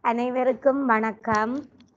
அனைவருக்கும் வணக்கம்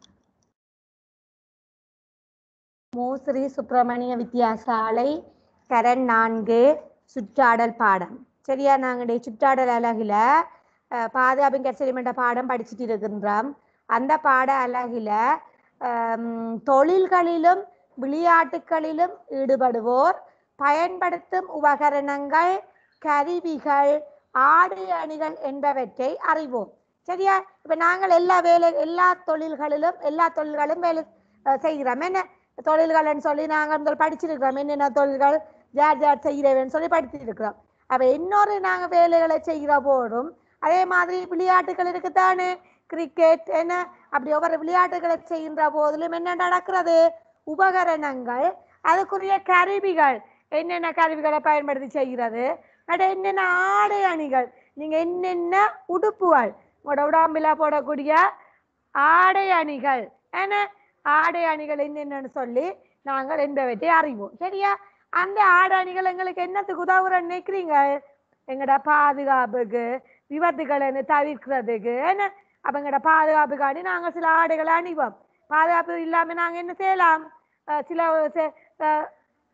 மோஸ்ரீ சுப்பிரமணிய வித்தியாசாலை தரன் நான்கு சுற்றாடல் பாடம் சரியா நாங்களுடைய சுற்றாடல் அலகில் அஹ், பாதுகாப்பின் கற்செலிமென்ற பாடம் படிச்சுட்டு இருக்கின்றோம் அந்த பாட அலகில் ஹம், தொழில்களிலும் விளையாட்டுகளிலும் ஈடுபடுவோர் பயன்படுத்தும் உபகரணங்கள் கருவிகள் ஆடு அணிகள் என்பவற்றை அறிவோம் சரியா இப்ப நாங்கள் எல்லா வேலை எல்லா தொழில்களிலும் எல்லா தொழில்களும் வேலை அஹ், செய்கிறோம் என்ன தொழில்கள்னு சொல்லி நாங்கள் முதல் படிச்சிருக்கிறோம் என்னென்ன தொழில்கள் ஜார் ஜார் செய்கிறவன்னு சொல்லி படிச்சிருக்கிறோம் அப்ப இன்னொரு நாங்க வேலைகளை செய்கிற போதும் அதே மாதிரி விளையாட்டுகள் இருக்குதானே கிரிக்கெட் என்ன அப்படி ஒவ்வொரு விளையாட்டுகளை செய்கின்ற போதிலும் என்ன நடக்கிறது உபகரணங்கள் அதுக்குரிய கருவிகள் என்னென்ன கருவிகளை பயன்படுத்தி செய்கிறது அது என்னென்ன ஆடை அணிகள் நீங்க என்னென்ன உடுப்புகள் உங்களோட உடம்பில போடக்கூடிய ஆடை அணிகள் என்ன ஆடை அணிகள் என்னென்னு சொல்லி நாங்கள் என்பவற்றை அறிவோம் சரியா அந்த ஆடை அணிகள் எங்களுக்கு என்னத்துக்கு உதவுறன்னு நினைக்கிறீங்க எங்களோட பாதுகாப்புக்கு விபத்துகளை தவிர்க்கிறதுக்கு என்ன அப்ப எங்களோட பாதுகாப்புக்காண்டி நாங்கள் சில ஆடைகளை அணிவோம் பாதுகாப்பு இல்லாம நாங்க என்ன செய்யலாம் அஹ் சில செ- அஹ்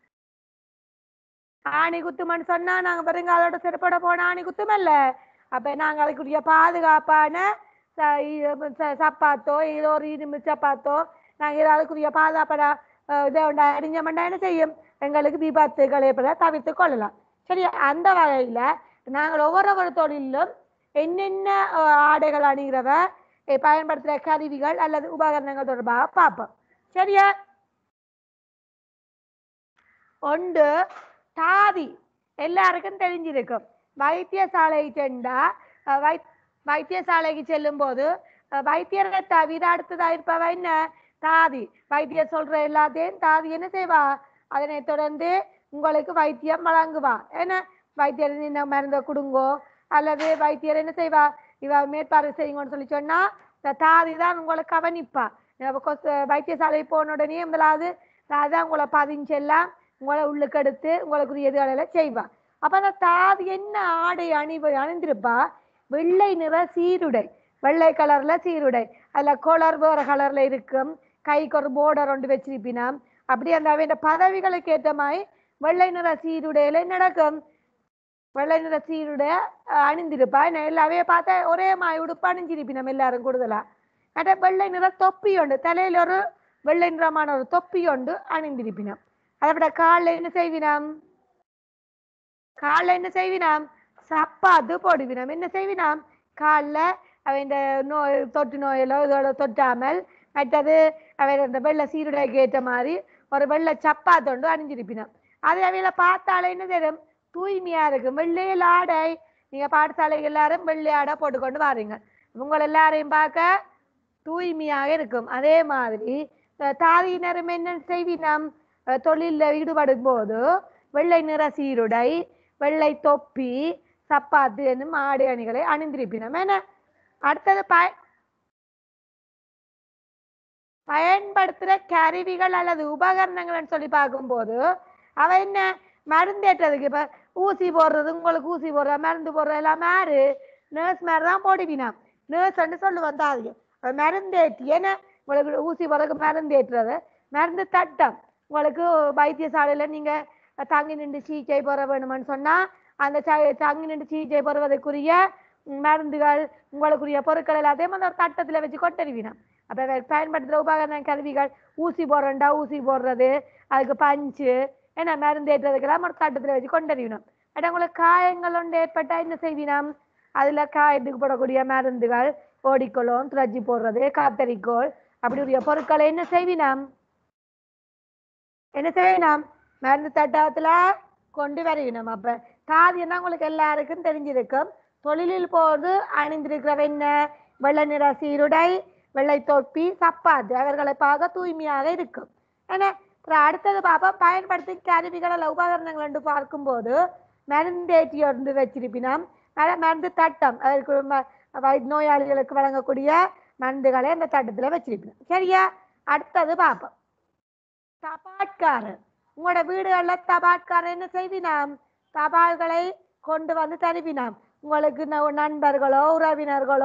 ஆணி குத்துமன்னு சொன்னா நாங்க வருங்காலோட சிறப்பட போன ஆணி குத்துமல்ல அப்ப நாங்க அதுக்குரிய பாதுகாப்பான ச- இ- ச- சப்பாத்தோ ஏதோ ஒரு இரும்பு சப்பாத்தோ நாங்க ஏதோ அதுக்குரிய பாதுகாப்பான அஹ், இதை உண்டா அணிஞ்சோம்னா என்ன செய்யும் எங்களுக்கு விபத்துகளை ஏற்பட தவிர்த்து கொள்ளலாம் சரி அந்த வகையில நாங்கள் ஒவ்வொரு ஒரு தொழிலும் என்னென்ன அஹ், ஆடைகள் அணிகிறவ eh, பயன்படுத்துகிற கருவிகள் அல்லது உபகரணங்கள் தொடர்பாக பார்ப்போம் சரியா ஒன்று தாதி எல்லாருக்கும் தெரிஞ்சிருக்கும் வைத்தியசாலை சென்றா அஹ், வை வைத்தியசாலைக்கு செல்லும் போது அஹ், வைத்தியரை தவிர அடுத்ததா இருப்பவ என்ன தாதி வைத்தியர் சொல்ற எல்லாத்தையும் தாதி என்ன செய்வா அதனை தொடர்ந்து உங்களுக்கு வைத்தியம் வழங்குவா என்ன வைத்தியர் இந்த மருந்தை கொடுங்கோ அல்லது வைத்தியர் என்ன செய்வா இவ மேற்பார்வை செய்யுங்கன்னு சொல்லி சொன்னா இந்த தாதி தான் உங்களை கவனிப்பா இப்ப கொச- வைத்தியசாலை போன உடனே முதலாவது தாதி தான் உங்களை பதிஞ்செல்லாம் உங்களை உள்ளுக்கு எடுத்து உங்களுக்கு எதுகளெல்லாம் செய்வா அப்ப அந்த தாதி என்ன ஆடை அணிவு அணிந்திருப்பா வெள்ளை நிற சீருடை வெள்ளை கலர்ல சீருடை அதுல கொலர் வேற கலர்ல இருக்கும் கைக்கு ஒரு போர்டர் ஒன்று வச்சிருப்பினாம் அப்படி அந்த அவன் பதவிகளுக்கு ஏற்ற மாதிரி வெள்ளை நிற சீருடையில என்ன நடக்கும் வெள்ளை நிற சீருடைய அஹ், அணிந்திருப்பா என்ன எல்லாவே பார்த்தா ஒரே மாய் உடுப்பு அணிஞ்சிருப்பினம் எல்லாரும் கூடுதலா மற்ற வெள்ளை நிற தொப்பி உண்டு தலையில ஒரு வெள்ளை நிறமான ஒரு தொப்பி உண்டு அணிந்திருப்பினம் அதை விட காலில் என்ன செய்வினாம் காலில் என்ன செய்வினாம் சப்பாத்து போடுவினாம் என்ன செய்வினாம் காலில் அவன் இந்த நோய் தொற்று நோயிலோ இதோட தொட்டாமல் மற்றது அவன் இந்த வெள்ளை சீருடைக்கு ஏற்ற மாதிரி ஒரு வெள்ளை சப்பாத்தொண்டு அணிஞ்சிருப்பினான் அது அவையில பார்த்தாலே என்ன தெரியும் தூய்மையா இருக்கும் வெள்ளையில் ஆடை நீங்க பாடசாலை எல்லாரும் வெள்ளை ஆடை போட்டுக்கொண்டு வாரீங்க உங்களை எல்லாரையும் பார்க்க தூய்மையாக இருக்கும் அதே மாதிரி அஹ், தாதியினரும் என்ன செய்வினம் அஹ், தொழில்ல ஈடுபடும் போது வெள்ளை நிற சீருடை வெள்ளை தொப்பி சப்பாத்து என்னும் ஆடை அணிகளை அணிந்திருப்பினம் என்ன அடுத்தது பய பயன்படுத்துற கருவிகள் அல்லது உபகரணங்கள்னு சொல்லி பார்க்கும்போது அவ என்ன மருந்தேற்றதுக்கு இப்ப ஊசி போடுறது உங்களுக்கு ஊசி போடுற மருந்து போடுற எல்லாம் யாரு நர்ஸ் மாதிரி தான் போடுவினாம் நர்ஸ் சொல்லுவோம் தாதிய அவ மருந்தேற்றி ஏன்னா உங்களுக்கு ஊசி போடுறதுக்கு மருந்தேற்றுறது மருந்து தட்டம் உங்களுக்கு வைத்தியசாலையில நீங்க தங்கி நின்று சிகிச்சை பெற வேணும்னு சொன்னா அந்த ச- தங்கி நின்று சிகிச்சை பெறுவதற்குரிய ம், மருந்துகள் உங்களுக்குரிய பொருட்கள் எல்லாத்தையும் அந்த ஒரு தட்டத்துல வச்சு கொட்டறிவினாம் அப்ப இவ பயன்படுத்துற உபகரண கருவிகள் ஊசி போடுறண்டா ஊசி போடுறது அதுக்கு பஞ்சு என்ன மருந்து ஏற்றுறதுக்கெல்லாம் ஒரு தட்டத்துல வச்சு கொண்டறிவினோம் பட் உங்களுக்கு காயங்கள் ஒன்று ஏற்பட்டா என்ன செய்வினோம் அதுல காயத்துக்கு போடக்கூடிய மருந்துகள் ஓடிக்கோளும் துரஜி போடுறது காத்தரிக்கோள் அப்படி உரிய பொருட்களை என்ன செய்வினோம் என்ன செய்யணும் மருந்து தட்டத்துல கொண்டு வருவினோம் அப்ப தாதியன்னா உங்களுக்கு எல்லாருக்கும் தெரிஞ்சிருக்கும் தொழிலில் போது அணிந்திருக்கிறவ என்ன வெள்ளை நிற சீருடை வெள்ளை தொப்பி சப்பாத்து அவர்களை பார்க்க தூய்மையாக இருக்கும் என்ன அப்புறம் அடுத்தது பார்ப்போம் பயன்படுத்தி கருவிகள் அல்ல உபகரணங்கள் என்று பார்க்கும்போது மருந்தேற்றி ஒன்று வச்சிருப்பினோம் மர- மருந்து தட்டம் அதற்கு ம- வை- நோயாளிகளுக்கு வழங்கக்கூடிய மருந்துகளை அந்த தட்டத்துல வச்சிருப்பினோம் சரியா அடுத்தது பார்ப்போம் தபாட்காரர் உங்களோட வீடுகள்ல தபாட்காரர் என்ன செய்வினாம் தபால்களை கொண்டு வந்து தருவினாம் உங்களுக்கு ந- நண்பர்களோ உறவினர்களோ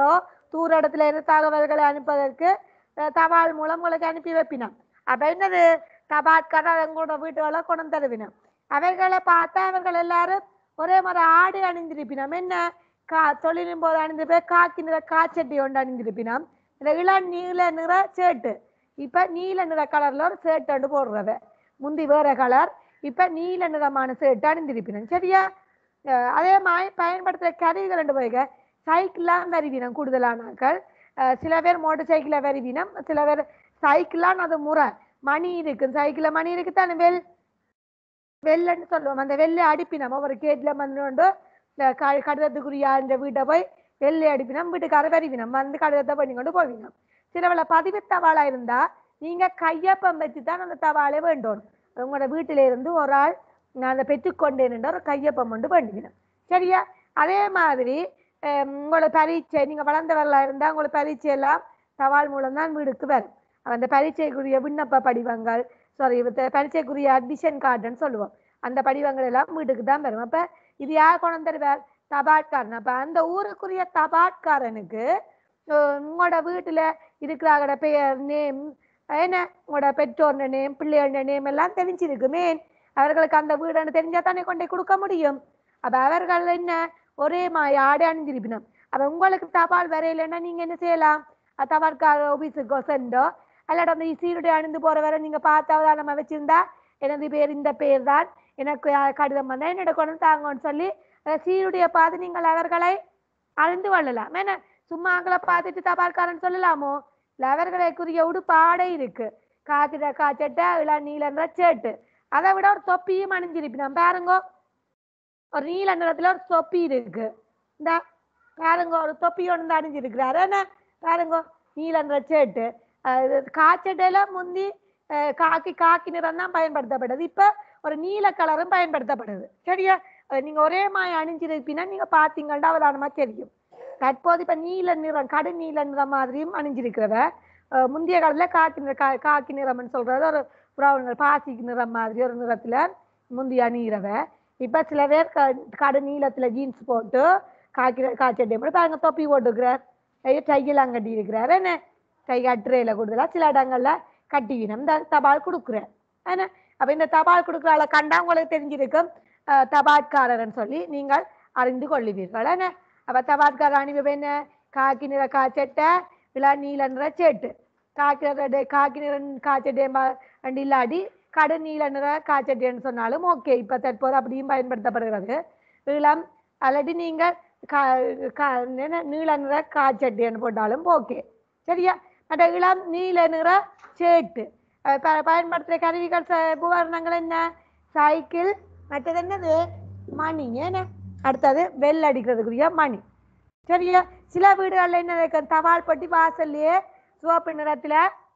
தூர இடத்துல இருந்து தகவல்களை அனுப்புவதற்கு அஹ், தபால் மூலம் உங்களுக்கு அனுப்பி வைப்பினோம் அப்ப என்னது தபால்காரர் எங்களோட வீட்டுகளை கொண்டு தருவினோம் அவைகளை பார்த்தா அவர்கள் எல்லாரும் ஒரே மாதிரி ஆடை அணிந்திருப்பினோம் என்ன கா தொழிலும் போது அணிந்திருப்ப காக்கி நிற காச்சட்டி ஒன்று அணிந்திருப்பினோம் இந்த இளம் நீல நிற சேட்டு இப்ப நீல நிற கலர்ல ஒரு சேட்டு ஒன்று போடுறவ முந்தி வேற கலர் இப்ப நீல நிறமான சேட்டு அணிந்திருப்பினோம் சரியா அஹ் அதே மாதிரி பயன்படுத்துற கருவிகள் ரெண்டு போய்க சைக்கிளாம் வருவினம் கூடுதலானாக்கள் அஹ் சில பேர் மோட்டர் சைக்கிள வருவினம் சில பேர் சைக்கிளான் அது முறை மணி இருக்கு சைக்கிள்ல மணி இருக்கு தானே வெல் வெள்ளன்னு சொல்லுவோம் அந்த வெள்ளை அடிப்பினம் ஒவ்வொரு கேட்ல வந்து கொண்டு இந்த க- கடிதத்துக்குரிய அந்த வீட்டை போய் வெள்ளை அடிப்பினம் வீட்டுக்கார வருவினம் வந்து கடிதத்தை பண்ணி கொண்டு போவினம் சிலவள பதிவு தவாளா இருந்தா நீங்க கையொப்பம் வச்சு தான் அந்த தவாளை வேண்டும் உங்களோட வீட்டில இருந்து ஒரு ஆள் நான் அதை பெற்றுக்கொண்டேன் என்ற ஒரு கையொப்பம் கொண்டு பண்ணிக்கணும் சரியா அதே மாதிரி அஹ், உங்களோட பரீட்சை நீங்க வளர்ந்தவர்களா இருந்தா உங்களோட பரீட்சை எல்லாம் தபால் மூலம் தான் வீடுக்கு வரும் அந்த பரீட்சைக்குரிய விண்ணப்ப படிவங்கள் சாரி பரீட்சைக்குரிய அட்மிஷன் கார்டுன்னு சொல்லுவோம் அந்த படிவங்கள் எல்லாம் வீட்டுக்கு தான் வரும் அப்ப இது யார் கொண்டு தருவார் தபாட்காரன் அப்ப அந்த ஊருக்குரிய தபாட்காரனுக்கு அஹ், உங்களோட வீட்டுல இருக்கிறாங்களோட பெயர் நேம் என்ன உங்களோட பெற்றோர் நேம் பிள்ளையோட நேம் எல்லாம் தெரிஞ்சிருக்குமே அவர்களுக்கு அந்த வீடுன்னு தெரிஞ்சா தானே கொண்டு போய் கொடுக்க முடியும் அப்ப அவர்கள் என்ன ஒரே மாய ஆடை அணிஞ்சிருப்பினோம் அப்ப உங்களுக்கு தபால் வரையிலன்னா நீங்க என்ன செய்யலாம் அஹ் தபால்கார ஆபீஸுக்கோ சென்றோ அல்லாட்ட அந்த சீருடை அணிந்து போற வரை நீங்க பார்த்தாவது நம்ம வச்சிருந்தா எனது பேர் இந்த பேர் தான் எனக்கு அஹ், கடிதம் வந்தா என்னோட கொண்டு வந்து தாங்கன்னு சொல்லி அந்த சீருடைய பார்த்து நீங்கள் அவர்களை அறிந்து கொள்ளலாம் என்ன சும்மா அங்களை பார்த்துட்டு தபால்காரன் சொல்லலாமோ இல்ல அவர்களுக்குரிய உடுப்பு ஆடை இருக்கு காத்திர காச்சட்டை இள நீலன்ற சேட்டு அதை விட ஒரு தொப்பியும் அணிஞ்சிருப்பினான் பாருங்க ஒரு நீல நிறத்துல ஒரு தொப்பி இருக்கு இந்த பாருங்க ஒரு தொப்பி ஒன்று அணிஞ்சிருக்கிறாரு என்ன பாருங்க நீலன்ற சேட்டு அஹ் இது காச்சட்டையில முந்தி அஹ் காக்கி காக்கி நிறம் தான் பயன்படுத்தப்படுது இப்ப ஒரு நீல கலரும் பயன்படுத்தப்படுது சரியா அது நீங்க ஒரே மாய அணிஞ்சிருப்பீங்கன்னா நீங்க பாத்தீங்கன்னா அவதானமா தெரியும் தற்போது இப்ப நீல நிறம் கடு நீல நிறம் மாதிரியும் அணிஞ்சிருக்கிறவ அஹ் முந்தைய காலத்துல காக்கி நிற கா- காக்கி நிறம்னு சொல்றது ஒரு ப்ரௌன் பாசி நிறம் மாதிரி ஒரு நிறத்துல முந்தி அணிகிறவ இப்ப சில பேர் க- கடு நீளத்துல ஜீன்ஸ் போட்டு காக்கி காய்ச்சட்டை போட்டு பாருங்க தொப்பி போட்டுக்கிறார் டையெல்லாம் கட்டி இருக்கிறார் என்ன கை கட்டுரையில கூடுதலா சில இடங்கள்ல கட்டிவினம் இந்த தபால் கொடுக்குறார் என்ன அப்ப இந்த தபால் கொடுக்குற ஆளை கண்டா உங்களுக்கு தெரிஞ்சிருக்கும் அஹ், தபால்காரர்னு சொல்லி நீங்கள் அறிந்து கொள்ளுவீர்கள் என்ன அப்ப தபால்காரர் அணிவு என்ன காக்கி நிற காய்ச்சட்டை இல்ல நீல நிற சேட்டு காக்கி நிற காக்கி நிற காய்ச்சட்டை ரெண்டு இல்லாடி கடு நீல நிற காய்ச்சட்டைன்னு சொன்னாலும் ஓகே இப்ப தற்போது அப்படியும் பயன்படுத்தப்படுகிறது இளம் அல்லது நீங்கள் கா- கா- என்ன நீல நிற காய்ச்சட்டைன்னு போட்டாலும் ஓகே சரியா மற்ற இளம் நீல நிற சேட்டு அஹ் ப- பயன்படுத்துற கருவிகள் ச- உபகரணங்கள் என்ன சைக்கிள் மற்றது என்னது மணி ஏன்னா அடுத்தது வெல் அடிக்கிறதுக்குரிய மணி சரியா சில வீடுகள்ல என்ன இருக்கு தபால் பட்டி வாசல்லையே சிவப்பு நிறத்துல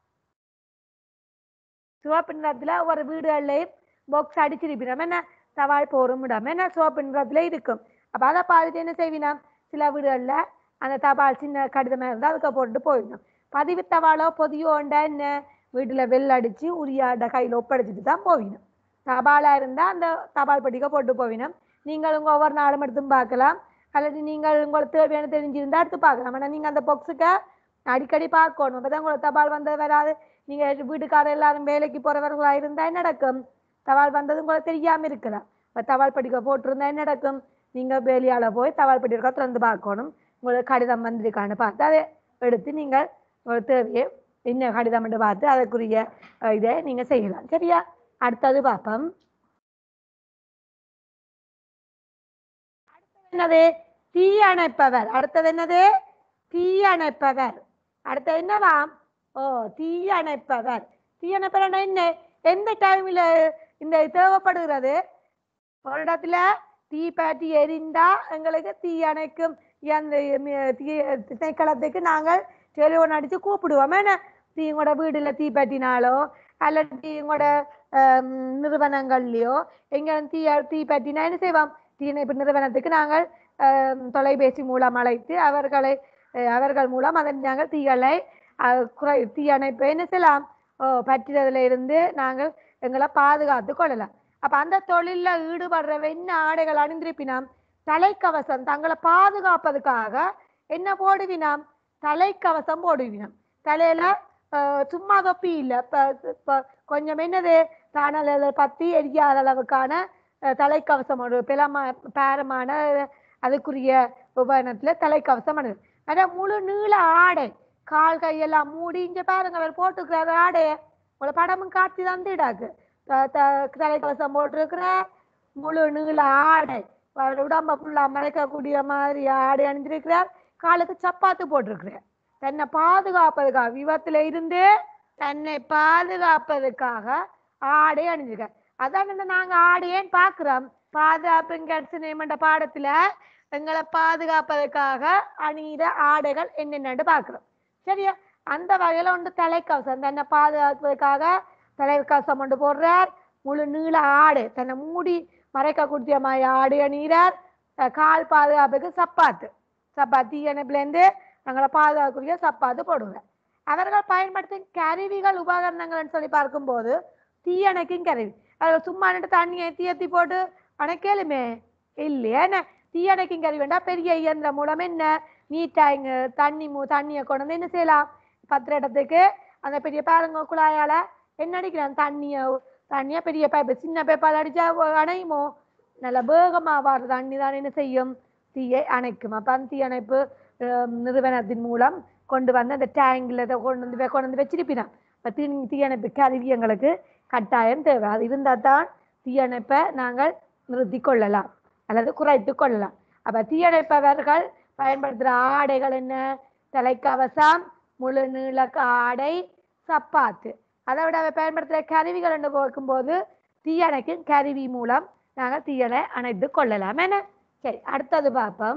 சிவப்பு நிறத்துல ஒரு வீடுகள்லயும் பாக்ஸ் அடிச்சிருப்பினோம் என்ன தவால் போரும் இடம் என்ன சிவப்பு நிறத்துல இருக்கும் அப்ப அதை பார்த்துட்டு என்ன செய்வினோம் சில வீடுகள்ல அந்த தபால் சின்ன கடிதமா இருந்தா அதுக்கு போட்டு போயிடணும் பதிவு தபாலோ பொதியோண்டா என்ன வீட்டுல வெள்ள அடிச்சு உரியாட கையில ஒப்படைச்சிட்டு தான் போவினோம் தபாலா இருந்தா அந்த தபால் பெட்டிக்க போட்டு போவினோம் நீங்கள் உங்க ஒவ்வொரு நாளும் எடுத்து பார்க்கலாம் அல்லது நீங்கள் உங்களுக்கு தேவையான தெரிஞ்சிருந்தா எடுத்து பார்க்கலாம் ஆனா நீங்க அந்த பாக்ஸுக்கு அடிக்கடி பார்க்கணும் அப்பதான் உங்களுக்கு தபால் வந்தது வராது நீங்க வீட்டுக்காரர் எல்லாரும் வேலைக்கு போறவர்களா இருந்தா என்ன நடக்கும் தபால் வந்தது உங்களுக்கு தெரியாம இருக்கலாம் இப்ப தபால் படிக்க போட்டிருந்தா என்ன நடக்கும் நீங்க வேலையால போய் தபால் பெட்டி இருக்கா திறந்து பார்க்கணும் உங்களுக்கு கடிதம் வந்திருக்கான்னு பார்த்து அதை எடுத்து நீங்கள் உங்களுக்கு தேவையை என்ன கடிதம் என்று பார்த்து அதற்குரிய அஹ், இதை நீங்க செய்யலாம் சரியா அடுத்தது பார்ப்போம் என்னது தீ அணைப்பவர் அடுத்தது என்னது தீ அணைப்பவர் அடுத்தது என்னவாம் ஓ தீ அணைப்பவர் தீ அணைப்பவர் என்ன எந்த டைம்ல இந்த தேவைப்படுகிறது ஒரு இடத்துல தீ பாட்டி எரிந்தா எங்களுக்கு தீ அணைக்கும் அந்த மி- தீ திணைக்களத்துக்கு நாங்கள் டெலிஃபோன் அடிச்சு கூப்பிடுவோம் என்ன தீ உங்களோட வீடுல தீ பற்றினாலோ அல்லது தீ உங்களோட ஆம், நிறுவனங்கள்லயோ எங்க தீ தீ பற்றினா என்ன செய்வோம் தீயணைப்பு நிறுவனத்துக்கு நாங்கள் ஆம், தொலைபேசி மூலம் அழைத்து அவர்களை அஹ், அவர்கள் மூலம் அதன் நாங்கள் தீகளை அஹ், குறை தீயணைப்பை என்ன செய்யலாம் ஓ பற்றியதுல இருந்து நாங்கள் எங்களை பாதுகாத்து கொள்ளலாம் அப்ப அந்த தொழில்ல ஈடுபடுறவ என்ன ஆடைகள் அணிந்திருப்பினாம் தலைக்கவசம் தங்களை பாதுகாப்பதுக்காக என்ன போடுவினாம் தலைக்கவசம் போடுவினம் தலையில அஹ், சும்மா தொப்பி இல்லை இப்போ கொஞ்சம் என்னது தானல பத்தி எரியாத அளவுக்கான அஹ், தலைக்கவசம் ஒரு பிளமா பேரமான அதுக்குரிய உபகரணத்துல தலைக்கவசம் பண்ணுது அதான் முழு நீள ஆடை கால் கையெல்லாம் மூடி இங்க பாருங்க அவர் போட்டுக்கிறாரு ஆடைய உங்களை படமும் காட்சி தந்துடாக்கு த- த- தலைக்கவசம் போட்டிருக்கிற முழு நீள ஆடை அவர் உடம்ப ஃபுல்லா மறைக்கக்கூடிய மாதிரி ஆடை அணிஞ்சிருக்கிறார் காலுக்கு சப்பாத்து போட்டிருக்கிறார் தன்னை பாதுகாப்பதுக்காக விபத்துல இருந்து தன்னை பாதுகாப்பதற்காக ஆடை அணிஞ்சிருக்கார் அதான் இந்த நாங்க ஆடையேன்னு பாக்குறோம் பாதுகாப்பு நியமன்ற பாடத்துல எங்களை பாதுகாப்பதற்காக அணிகிற ஆடைகள் என்னென்னு பார்க்கிறோம் சரியா அந்த வகையில ஒன்று தலைக்கவசம் தன்னை பாதுகாப்பதற்காக தலைக்கவசம் ஒன்று போடுறார் முழு நீள ஆடை தன்னை மூடி மறைக்கக்கூடிய மாதிரி ஆடை அணிகிறார் அஹ் கால் பாதுகாப்புக்கு சப்பாத்து சப்பாத்தி இணைப்புலேருந்து நாங்களை பாதுகாக்கக்கூடிய சப்பாத்து போடுவார் அவர்கள் பயன்படுத்தும் கருவிகள் உபகரணங்கள்னு சொல்லி பார்க்கும்போது தீயணைக்கும் கருவி அதில் சும்மா நின்று தண்ணியை தீயத்தி போட்டு அணைக்கலுமே இல்லையா என்ன தீயணைக்கும் கருவி வேண்டாம் பெரிய இயந்திரம் மூலம் என்ன நீட்டாங்க தண்ணி மூ தண்ணியை கொண்டு வந்து என்ன செய்யலாம் பத்திர இடத்துக்கு அந்த பெரிய பாருங்க குழாயால என்ன அடிக்கிறான் தண்ணியை தண்ணியை பெரிய பைப்பு சின்ன பைப்பால் அடிச்சா வ- அணையுமோ நல்ல வேகமா வர தண்ணி தான் என்ன செய்யும் தீயை அணைக்கும் அப்ப அந்த தீயணைப்பு அஹ், நிறுவனத்தின் மூலம் கொண்டு வந்து அந்த டேங்கில் இதை கொண்டு வந்து வெ- கொண்டு வந்து வச்சிருப்பினான் இப்போ தீ தீயணைப்பு கருவி எங்களுக்கு கட்டாயம் தேவை அது இருந்தால் தான் தீயணைப்பை நாங்கள் நிறுத்தி கொள்ளலாம் அல்லது குறைத்து கொள்ளலாம் அப்ப தீயணைப்பவர்கள் பயன்படுத்துகிற ஆடைகள் என்ன தலைக்கவசம் முழு நீள ஆடை சப்பாத்து அதை விட அவர் பயன்படுத்துகிற கருவிகள் என்று பார்க்கும்போது தீயணைக்கும் கருவி மூலம் நாங்கள் தீயணை அணைத்து கொள்ளலாம் என்ன சரி அடுத்தது பார்ப்போம்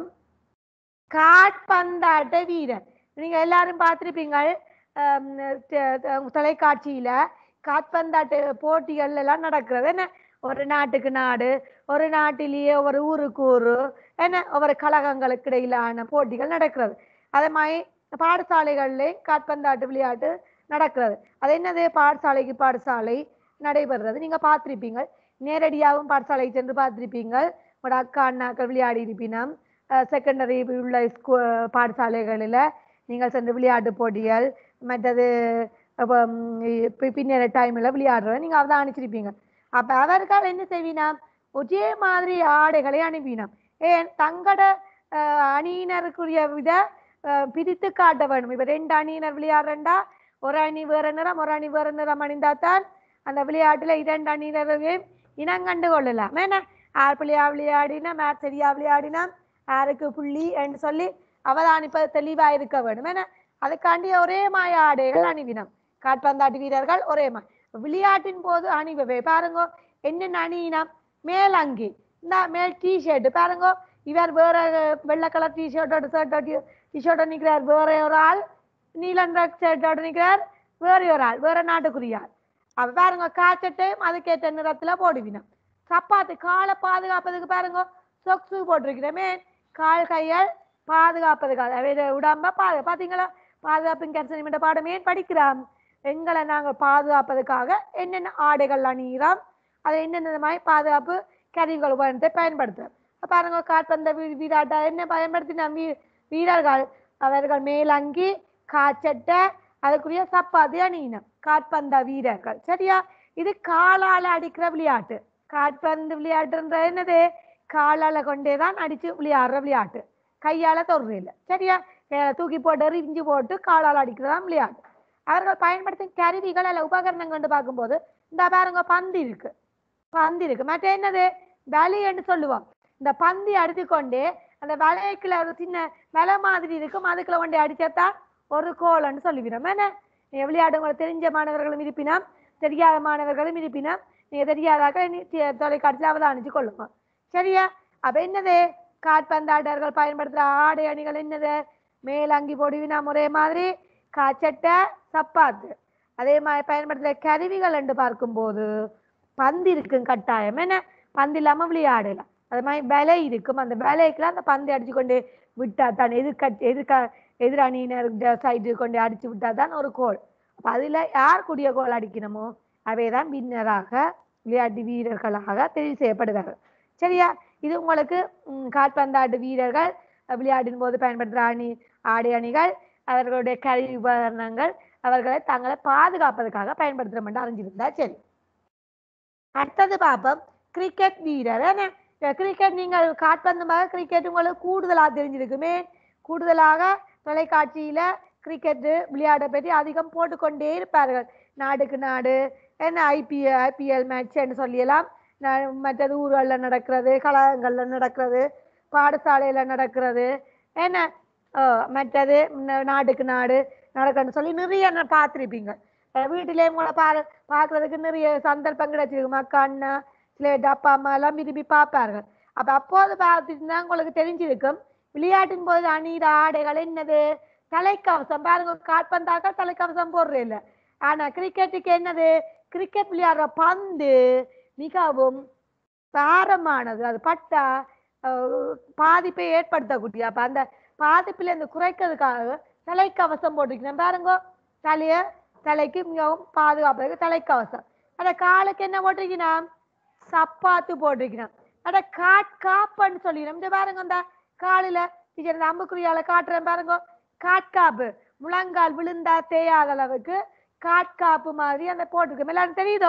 காட்பந்தாட்ட வீரர் நீங்க எல்லாரும் பார்த்திருப்பீங்க ஆம், த- த- தொலைக்காட்சியில காட்பந்தாட்ட போட்டிகள் எல்லாம் நடக்கிறது என்ன ஒரு நாட்டுக்கு நாடு ஒரு நாட்டிலேயே ஒரு ஊருக்கு ஊரு என்ன ஒவ்வொரு கழகங்களுக்கு இடையிலான போட்டிகள் நடக்கிறது அதே மாதிரி பாடசாலைகள்லேயும் காட்பந்தாட்டு விளையாட்டு நடக்கிறது அது என்னது பாடசாலைக்கு பாடசாலை நடைபெறுறது நீங்க பார்த்திருப்பீங்க நேரடியாகவும் பாடசாலைக்கு சென்று பார்த்திருப்பீங்க உங்களோட அக்கா அண்ணாக்கள் விளையாடி இருப்பினம் செகண்டரி உள்ள ஸ்கூ பாடசாலைகளில் நீங்கள் சென்று விளையாட்டு போட்டிகள் மற்றது அப்ப, ம், இப்ப பின்னர் டைமில் விளையாடுறத நீங்கள் அவதான் அனுப்பிச்சிருப்பீங்க அப்போ அவர்கள் என்ன செய்வினாம் ஒரே மாதிரி ஆடைகளை அனுப்பினோம் ஏன் தங்கட அஹ், அணியினருக்குரிய வித அஹ், பிரித்து காட்ட வேணும் இப்போ ரெண்டு அணியினர் விளையாடுறா ஒரு அணி வேற நிறம் ஒரு அணி வேற நிறம் அணிந்தாத்தான் அந்த விளையாட்டுல இரண்டு அணியினரையும் இனங்கண்டு கொள்ளலாம் என்ன ஆர் பிள்ளையா விளையாடினா மேட் சரியா விளையாடினா யாருக்கு புள்ளி என்று சொல்லி அவதானிப்பது தெளிவா இருக்க வேண்டும் என்ன அதுக்காண்டி ஒரே மாய ஆடைகள் அணிவினம் காட்பந்தாட்டு வீரர்கள் ஒரே மாய் விளையாட்டின் போது அணிவவை பாருங்க என்னென்ன அணியினம் மேல் அங்கி இந்த மேல் டிஷர்ட் பாருங்க இவர் வேற வெள்ளை கலர் டிஷர்ட்டோட ஷர்ட்டோட டிஷர்ட்டோட நிற்கிறார் வேற ஒரு ஆள் நீலன்ற ஷர்ட்டோட நிற்கிறார் வேற ஒரு ஆள் வேற நாட்டுக்குரிய ஆள் அப்ப பாருங்க காய்ச்சட்டையும் அதுக்கேற்ற நிறத்துல போடுவினோம் சப்பாத்து காலை பாதுகாப்பதுக்கு பாருங்க சொக்ஸு போட்டிருக்கிறோமே கால் கையால் பாதுகாப்பதுக்காக அவை இதை விடாம பாது பாத்தீங்களா பாதுகாப்பின் கரிசனம் பாடம் ஏன் படிக்கிறோம் எங்களை நாங்கள் பாதுகாப்பதற்காக என்னென்ன ஆடைகள் அணிகிறோம் அதை என்னென்ன மாதிரி பாதுகாப்பு கருவிகள் உபகரணத்தை பயன்படுத்துறோம் அப்ப பாருங்க காற்பந்த வீ- வீராட்டா என்ன பயன்படுத்தின வீ வீரர்கள் அவர்கள் மேலங்கி காச்சட்டை அதுக்குரிய சப்பாத்தி அணியினம் காற்பந்த வீரர்கள் சரியா இது காலால அடிக்கிற விளையாட்டு காற்பந்து விளையாட்டுன்ற என்னது காலால கொண்டே தான் அடிச்சு விளையாடுற விளையாட்டு கையால தொடுறது இல்லை சரியா கையால தூக்கி போட்டு எறிஞ்சு போட்டு காலால் அடிக்கிறதா விளையாட்டு அவர்கள் பயன்படுத்தும் கருவிகள் அல்ல உபகரணங்கள் பார்க்கும்போது இந்த பாருங்க பந்து இருக்கு பந்து இருக்கு மற்ற என்னது வலி என்று சொல்லுவோம் இந்த பந்தி அடித்துக்கொண்டு அந்த வலைக்குள்ள ஒரு சின்ன வலை மாதிரி இருக்கும் அதுக்குள்ள கொண்டு அடிச்சத்தான் ஒரு கோலன்னு சொல்லிவிடும் என்ன நீங்க விளையாட்டு உங்களுக்கு தெரிஞ்ச மாணவர்களும் இருப்பினம் தெரியாத மாணவர்களும் இருப்பினம் நீங்க தெரியாதாக்க நீ தி- தொலைக்காட்சியில் அவதானிச்சு கொள்ளுங்க சரியா அப்ப என்னது காற்பந்தாட்டர்கள் பயன்படுத்துற ஆடை அணிகள் என்னது மேலங்கி போடுவினா ஒரே மாதிரி காச்சட்டை சப்பாத்து அதே மாதிரி பயன்படுத்துற கருவிகள் என்று பார்க்கும்போது பந்து இருக்கும் கட்டாயம் என்ன பந்து இல்லாம விளையாடலாம் அது மாதிரி வலை இருக்கும் அந்த வலைக்குள்ள அந்த பந்து அடிச்சு கொண்டு விட்டா தான் எதிர்கட் எதிர்க்க எதிரணியினர் சைடு கொண்டு அடிச்சு விட்டா தான் ஒரு கோல் அப்ப அதுல யார் கூடிய கோல் அடிக்கணுமோ அவைதான் வின்னராக விளையாட்டு வீரர்களாக தெரிவு செய்யப்படுவார்கள் சரியா இது உங்களுக்கு ம், காற்பந்தாட்டு வீரர்கள் அஹ், விளையாடின் போது பயன்படுத்துகிற அணி ஆடை அணிகள் அவர்களுடைய கருவி உபகரணங்கள் அவர்களை தங்களை பாதுகாப்பதற்காக பயன்படுத்துகிறோம் என்று அறிஞ்சிருந்தா சரி அடுத்தது பார்ப்போம் கிரிக்கெட் வீரர் என்ன கிரிக்கெட் நீங்கள் காட்பந்தமாக கிரிக்கெட் உங்களுக்கு கூடுதலாக தெரிஞ்சிருக்குமே கூடுதலாக தொலைக்காட்சியில கிரிக்கெட்டு விளையாட பற்றி அதிகம் போட்டுக்கொண்டே இருப்பார்கள் நாடுக்கு நாடு என்ன ஐபிஎல் ஐபிஎல் மேட்ச்னு சொல்லியெல்லாம் ந- மற்றது ஊர்களில் நடக்கிறது கழகங்களில் நடக்கிறது பாடசாலையில் நடக்கிறது என்ன அஹ், மற்றது ந- நாடுக்கு நாடு நடக்கணும்னு சொல்லி நிறைய நான் பார்த்துருப்பீங்க வீட்டிலேயே கூட பா பார்க்கறதுக்கு நிறைய சந்தர்ப்பம் கிடைச்சிருக்கு மக்கா அண்ணா சில பேர் அப்பா அம்மா எல்லாம் விரும்பி பார்ப்பார்கள் அப்ப அப்போது பார்த்துட்டு தான் உங்களுக்கு தெரிஞ்சிருக்கும் விளையாட்டின் போது அணியிற ஆடைகள் என்னது தலைக்கவசம் பாருங்க கால்பந்தாக்க தலைக்கவசம் போடுறது இல்ல ஆனா கிரிக்கெட்டுக்கு என்னது கிரிக்கெட் விளையாடுற பந்து மிகவும் பாரமானது அது பட்டா அஹ், பாதிப்பை ஏற்படுத்தக்கூடிய அப்ப அந்த பாதிப்புல இருந்து குறைக்கிறதுக்காக தலைக்கவசம் போட்டுக்கணும் பாருங்க தலைய தலைக்கு மிகவும் பாதுகாப்பதற்கு தலைக்கவசம் அந்த காலுக்கு என்ன போட்டிருக்கணும் சப்பாத்து போட்டிருக்கணும் அட காட் காப்புன்னு சொல்லிடணும் இந்த பாருங்க இந்த காலில டீச்சர் இந்த அம்புக்குறியால காட்டுறேன் பாருங்க காட்காப்பு முழங்கால் விழுந்தா தேயாத அளவுக்கு காட்காப்பு மாதிரி அந்த போட்டிருக்கோம் எல்லாரும் தெரியுதோ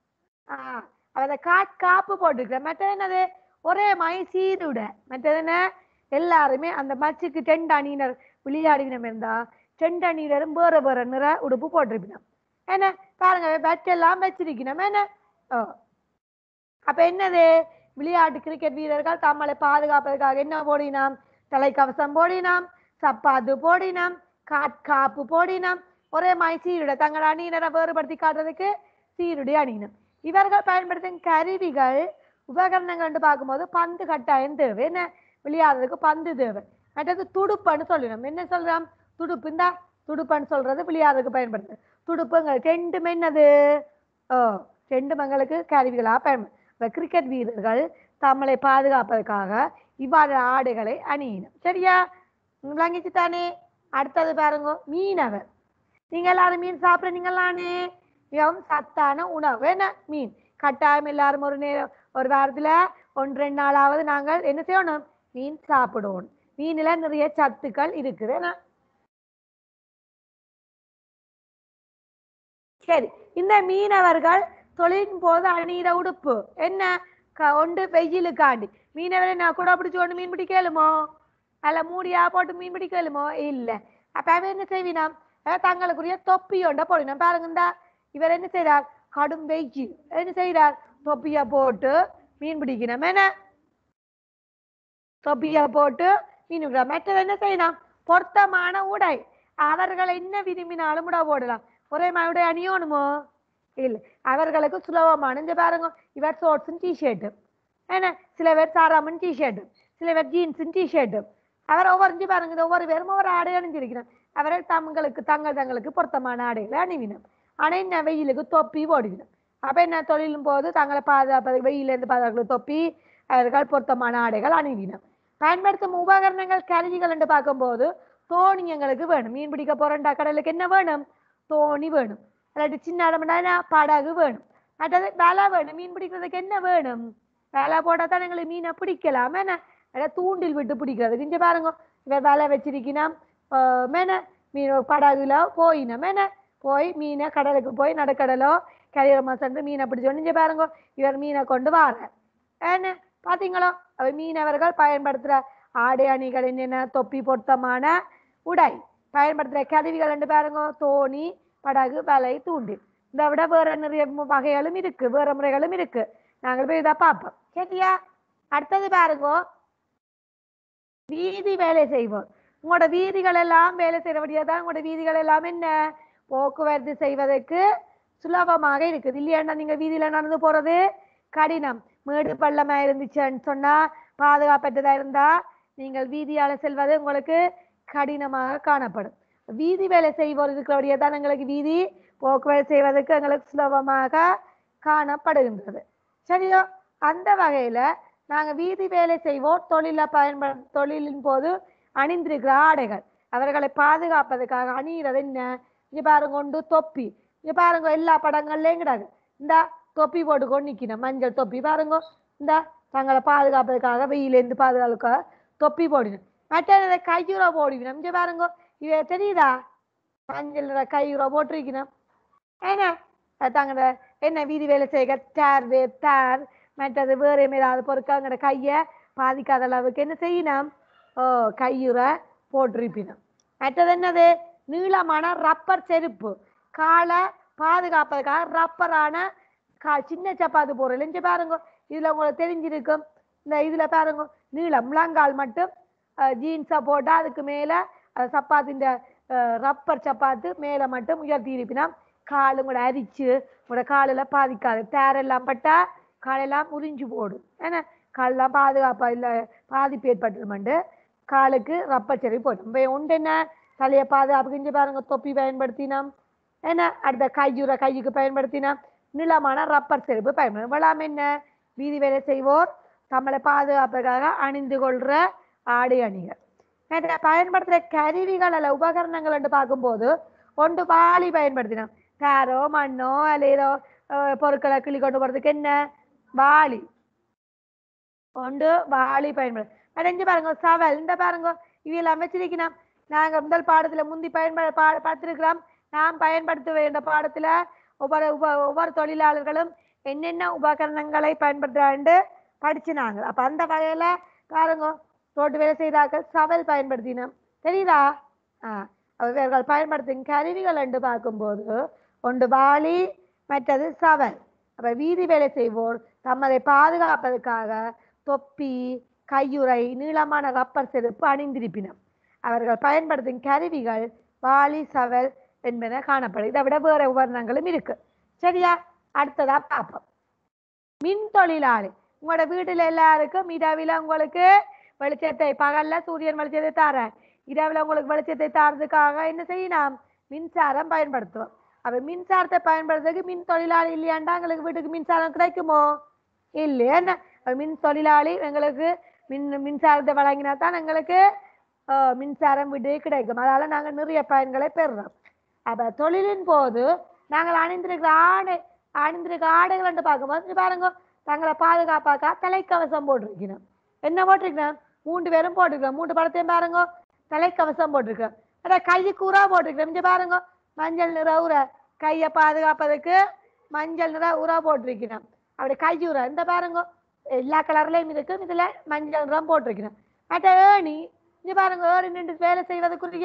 ஆஹ் அந்த காட்காப்பு போட்டிருக்கிறேன் மற்றது என்னது ஒரே மை சீருட மற்றது என்ன எல்லாருமே அந்த மச்சுக்கு டெண்ட் அணியினர் விளையாடினம் இருந்தா டெண்ட் அணியினரும் வேற வேற நிற உடுப்பு போட்டிருப்பினோம் என்ன பாருங்க பேட் எல்லாம் வச்சிருக்கணும் என்ன ஓ அப்ப என்னது விளையாட்டு கிரிக்கெட் வீரர்கள் தம்மை பாதுகாப்பதற்காக என்ன போடினாம் தலைக்கவசம் போடினாம் சப்பாத்து போடினாம் காப்பு போடினாம் ஒரே மாதிரி சீருடை தங்கள் அணியினரை வேறுபடுத்தி காட்டுறதுக்கு சீருடை அணியினம் இவர்கள் பயன்படுத்தும் கருவிகள் உபகரணங்கள் என்று பார்க்கும்போது பந்து கட்டாயம் தேவை என்ன விளையாடுறதுக்கு பந்து தேவை மற்றது துடுப்புன்னு சொல்லணும் என்ன சொல்றோம் துடுப்பு இந்த துடுப்புன்னு சொல்றது விளையாடுறதுக்கு பயன்படுது துடுப்புங்கள் ரெண்டுமே என்னது ஓ ரெண்டு மங்களுக்கு கருவிகளாக பயன்படும் இப்ப கிரிக்கெட் வீரர்கள் தம்மை பாதுகாப்பதற்காக இவ்வாறு ஆடைகளை அணியினம் சரியா விளங்கிச்சு தானே அடுத்தது பாருங்க மீனவர் நீங்க எல்லாரும் மீன் சாப்பிட்றீங்களானே மிகவும் சத்தான உணவு என்ன மீன் கட்டாயம் எல்லாரும் ஒரு நேரம் ஒரு வாரத்துல ஒன்று ரெண்டு நாளாவது நாங்கள் என்ன செய்யணும் மீன் சாப்பிடுவோம் மீன்ல நிறைய சத்துக்கள் இருக்குது என்ன சரி இந்த மீனவர்கள் தொழிலின் போது அணியிற உடுப்பு என்ன க- ஒன்று வெயிலுக்காண்டி மீனவரை நான் கூட பிடிச்சு கொண்டு மீன் பிடிக்கலுமோ அல்ல மூடியா போட்டு மீன் பிடிக்கலுமோ இல்ல அப்ப அவன் என்ன செய்வினாம் அஹ் தங்களுக்குரிய தொப்பி ஒண்ட போடணும் பாருங்க இந்தா இவர் என்ன செய்றார் கடும் வெயில் என்ன செய்றார் தொப்பிய போட்டு மீன் பிடிக்கணும் என்ன தொப்பிய போட்டு மீன் பிடிக்கலாம் மற்றது என்ன செய்யலாம் பொருத்தமான உடை அவர்கள் என்ன விரும்பினாலும் உடை போடலாம் ஒரே மாதிரி உடை அணியணுமோ இல்ல அவர்களுக்கு சுலபமான இந்த பாருங்க இவர் ஷோர்ட்ஸும் டிஷர்ட்டு என்ன சில பேர் சாராமன் டிஷர்ட்டு சில பேர் ஜீன்ஸும் டிஷர்ட்டு அவர் ஒவ்வொரு இஞ்சி பாருங்க இது ஒவ்வொரு பேரும் ஒவ்வொரு ஆடை அணிஞ்சிருக்கிறோம் அவர்கள் தங்களுக்கு தங்கள் தங்களுக்கு பொருத்தமான ஆடைகளை அணிவினம் ஆனா என்ன வெயிலுக்கு தொப்பி போடுவினம் அப்ப என்ன தொழிலும் போது தங்களை பாதுகாப்பது வெயிலிருந்து பாதுகாக்கிறது தொப்பி அவர்கள் பொருத்தமான ஆடைகள் அணிவினம் பயன்படுத்தும் உபகரணங்கள் கருவிகள் என்று பார்க்கும்போது தோணி எங்களுக்கு வேணும் மீன் பிடிக்க போறோம்டா கடலுக்கு என்ன வேணும் தோணி வேணும் அல்லாட்டி சின்ன இடம்னா படகு வேணும் மற்றது வலை வேணும் மீன் பிடிக்கிறதுக்கு என்ன வேணும் வலை போட்டால் தான் எங்களுக்கு மீனை பிடிக்கலாம் என்ன அதாவது தூண்டில் விட்டு பிடிக்கிறதுக்கு இங்கே பாருங்க இவர் வலை வச்சிருக்கினோம் மேன மீன் படகுல போயினோம் என்ன போய் மீனை கடலுக்கு போய் நடுக்கடலோ கரையோரமா சென்று மீனை பிடிச்சோன்னு இங்கே பாருங்க இவர் மீனை கொண்டு வாரார் என்ன பாத்தீங்களோ அவ மீனவர்கள் பயன்படுத்துற ஆடை அணிகள் என்னென்ன தொப்பி பொருத்தமான உடை பயன்படுத்துற கருவிகள் ரெண்டு பாருங்க தோணி படகு வலை தூண்டில் இதை விட வேற நிறைய மு- வகைகளும் இருக்கு வேற முறைகளும் இருக்கு நாங்கள் போய் இதை பார்ப்போம் சரியா அடுத்தது பாருங்க வீதி வேலை செய்வோம் உங்களோட வீதிகள் எல்லாம் வேலை செய்யறபடியா தான் உங்களோட வீதிகள் எல்லாம் என்ன போக்குவரத்து செய்வதற்கு சுலபமாக இருக்குது இல்லையாண்டா நீங்க வீதியில நடந்து போறது கடினம் மேடு பள்ளமா இருந்துச்சுன்னு சொன்னா பாதுகாப்பற்றதா இருந்தா நீங்கள் வீதியால செல்வது உங்களுக்கு கடினமாக காணப்படும் வீதி வேலை செய்வோர் இருக்கிறபடியே தான் எங்களுக்கு வீதி போக்குவரத்து செய்வதற்கு எங்களுக்கு சுலபமாக காணப்படுகின்றது சரியோ அந்த வகையில நாங்க வீதி வேலை செய்வோர் தொழில பயன்பட தொழிலின் போது அணிந்திருக்கிற ஆடைகள் அவர்களை பாதுகாப்பதற்காக அணிகிறது என்ன இங்க பாருங்க கொண்டு தொப்பி இங்க பாருங்க எல்லா படங்கள்லயும் கிடாது இந்த தொப்பி போட்டுக்கொண்டு நிக்கணும் மஞ்சள் தொப்பி பாருங்க இந்த தங்களை பாதுகாப்பதற்காக வெயிலேருந்து பாதுகாக்க தொப்பி போடணும் மற்ற கையுறை போடுவினோம் இங்க பாருங்க இவ தெரியுதா மஞ்சள் நிற கையுற போட்டிருக்கணும் என்ன தங்கட என்ன வீதி வேலை செய்ய டேர் வே டேர் மற்றது வேறு ஏதாவது பொருட்கள் கையை பாதிக்காத அளவுக்கு என்ன செய்யணும் ஓ கையுற போட்டிருப்பினும் மற்றது என்னது நீளமான ரப்பர் செருப்பு காலை பாதுகாப்பதற்காக ரப்பரான கா சின்ன சப்பாத்து போடுறது இங்க பாருங்க இதுல உங்களுக்கு தெரிஞ்சிருக்கும் இந்த இதுல பாருங்க நீளம் முழங்கால் மட்டும் ஜீன்ஸை போட்டா அதுக்கு மேல அஹ், சப்பாத்தின் ரப்பர் சப்பாத்து மேல மட்டும் உயர்த்தி இருப்பினா காலு கூட அரிச்சு உங்களோட காலில் பாதிக்காது தேரெல்லாம் பட்டா காலெல்லாம் உறிஞ்சு போடும் ஏன்னா காலெல்லாம் பாதுகாப்பா இல்லை பாதிப்பு ஏற்பட்டுருமெண்டு காலுக்கு ரப்பர் செடி போடும் இப்போ உண்டு என்ன தலையை பாதுகாப்புக்கு இங்கே பாருங்க தொப்பி பயன்படுத்தினோம் என்ன அடுத்த கையுற கையுக்கு பயன்படுத்தினோம் நீளமான ரப்பர் செருப்பு பயன்படும் வெள்ளாம என்ன வீதி வேலை செய்வோர் தம்மளை பாதுகாப்புக்காக அணிந்து கொள்ற ஆடை அணிகள் மற்ற பயன்படுத்துகிற கருவிகள் அல்ல உபகரணங்கள் என்று பார்க்கும்போது ஒன்று வாளி பயன்படுத்தினோம் தாரோ மண்ணோ அல்ல ஏதோ அஹ், பொருட்களை கிளி கொண்டு போகிறதுக்கு என்ன வாளி ஒன்று வாளி பயன்படுது அடைஞ்சு பாருங்க சவல் இந்த பாருங்க இவையெல்லாம் வச்சிருக்கணும் நாங்க முதல் பாடத்துல முந்தி பயன்பட பா பார்த்திருக்கிறோம் நாம் பயன்படுத்த வேண்டிய பாடத்துல ஒவ்வொரு உப ஒவ்வொரு தொழிலாளர்களும் என்னென்ன உபகரணங்களை பயன்படுத்துறாண்டு படிச்சுனாங்க அப்ப அந்த வகையில பாருங்க தோட்டு வேலை செய்தார்கள் சவல் பயன்படுத்தினோம் தெரியுதா ஆ அவர்கள் பயன்படுத்தும் கருவிகள் என்று பார்க்கும்போது ஒன்று வாளி மற்றது சவல் அப்ப வீதி வேலை செய்வோர் தம்மை பாதுகாப்பதற்காக தொப்பி கையுறை நீளமான ரப்பர் செருப்பு அணிந்திருப்பினர் அவர்கள் பயன்படுத்தும் கருவிகள் வாளி சவல் என்பன காணப்படும் இதை விட வேற உபகரணங்களும் இருக்கு சரியா அடுத்ததா பார்ப்போம் மின் தொழிலாளி உங்களோட வீட்டுல எல்லாருக்கும் இரவில் உங்களுக்கு வெளிச்சத்தை பகல்ல சூரியன் வெளிச்சத்தை தாரேன் இரவில் உங்களுக்கு வெளிச்சத்தை தாரதுக்காக என்ன செய்யணும் மின்சாரம் பயன்படுத்துவோம் அப்ப மின்சாரத்தை பயன்படுத்துறதுக்கு மின் தொழிலாளி இல்லையாண்டா எங்களுக்கு வீட்டுக்கு மின்சாரம் கிடைக்குமோ இல்லையா என்ன அப்ப மின் தொழிலாளி எங்களுக்கு மின் மின்சாரத்தை வழங்கினா தான் எங்களுக்கு அஹ், மின்சாரம் வீட்டுக்கு கிடைக்கும் அதால நாங்க நிறைய பயன்களை பெறுறோம் அப்ப தொழிலின் போது நாங்கள் அணிந்திருக்கிற ஆடை அணிந்திருக்கிற ஆடைகள் என்று பார்க்கும்போது இங்க பாருங்க தங்களை பாதுகாப்பாக்கா தலைக்கவசம் போட்டிருக்கணும் என்ன போட்டிருக்கணும் மூன்று பேரும் போட்டிருக்கோம் மூன்று படத்தையும் பாருங்க தலைக்கவசம் போட்டிருக்கோம் அதான் கைக்கு உரா போட்டிருக்கோம் இங்க பாருங்க மஞ்சள் நிற உரை கையை பாதுகாப்பதற்கு மஞ்சள் நிற உரா போட்டிருக்கணும் அப்படி கை உரை இந்த பாருங்க எல்லா கலர்லயும் இருக்கும் இதுல மஞ்சள் நிறம் போட்டிருக்கணும் மற்ற ஏணி இங்க பாருங்க ஏறி நின்று வேலை செய்வதற்குரிய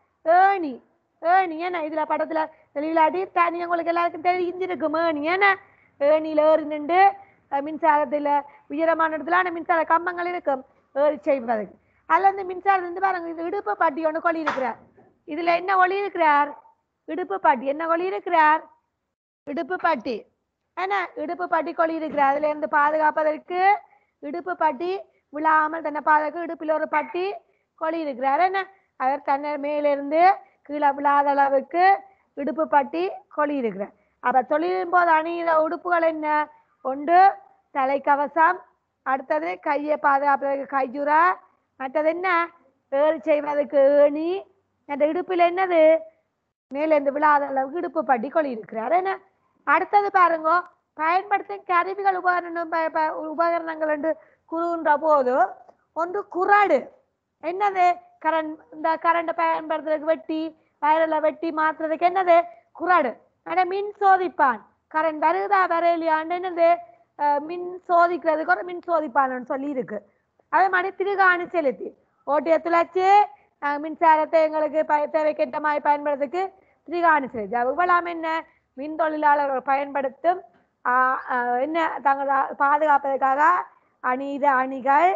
ஏணி ஏணி ஏன்னா இதுல படத்துல தெளிவிலாட்டி தனி உங்களுக்கு எல்லாருக்கும் தெரிஞ்சிருக்கும் ஏணி ஏன்னா ஏணியில ஏறி நின்று அஹ், மின்சாரத்துல உயரமான இடத்துல ஆனா மின்சார கம்பங்கள் இருக்கும் ஏறி செய்வதற்கு அதுல இந்த மின்சாரம் இருந்து பாருங்க இது இடுப்பு பாட்டி ஒண்ணு கொள்ளி இருக்கிறார் இதுல என்ன ஒளி இருக்கிறார் இடுப்பு பாட்டி என்ன ஒளி இருக்கிறார் இடுப்பு பாட்டி என்ன இடுப்பு பாட்டி கொள்ளி இருக்கிறார் அதுல இருந்து பாதுகாப்பதற்கு இடுப்பு பாட்டி விழாமல் தன்னை பாதுகாக்க இடுப்பில் ஒரு பட்டி கொள்ளி இருக்கிறார் என்ன அவர் தன்னை மேலிருந்து கீழே விழாத அளவுக்கு இடுப்பு பட்டி கொள்ளி இருக்கிறார் அப்ப தொழிலின் போது அணிகிற உடுப்புகள் என்ன ஒன்று தலைக்கவசம் அடுத்தது கையை பாதுகாப்பதற்கு கைஜுரா மற்றது என்ன ஏறு செய்வதற்கு ஏணி அந்த இடுப்பில் என்னது மேல இருந்து விழாத அளவுக்கு இடுப்பு பட்டி கொள்ளி இருக்கிறார் என்ன அடுத்தது பாருங்க பயன்படுத்தும் கருவிகள் உபகரணம் ப- ப- உபகரணங்கள் என்று கூறுகின்ற போது ஒன்று குறாடு என்னது கரண்ட் இந்த கரண்ட் பயன்படுத்துறதுக்கு வெட்டி வயரில் வெட்டி மாத்துறதுக்கு என்னது குறாடு ஆனால் மின் சோதிப்பான் கரண்ட் வருதா வரையிலையான்னு என்னது அஹ், மின் சோதிக்கிறதுக்கு ஒரு மின் சோதிப்பான்னு சொல்லி இருக்கு அதே மாதிரி திருகாணி செலுத்தி ஓட்டிய துளைச்சு அஹ், மின்சாரத்தை எங்களுக்கு ப- தேவைக்கேற்ற மாதிரி பயன்படுறதுக்கு திருகாணி செலுத்தி இவ்வளவு என்ன மின் தொழிலாளர்கள் பயன்படுத்தும் ஆஹ், ஆஹ், என்ன தங்கள் பாதுகாப்பதற்காக அணித அணிகள்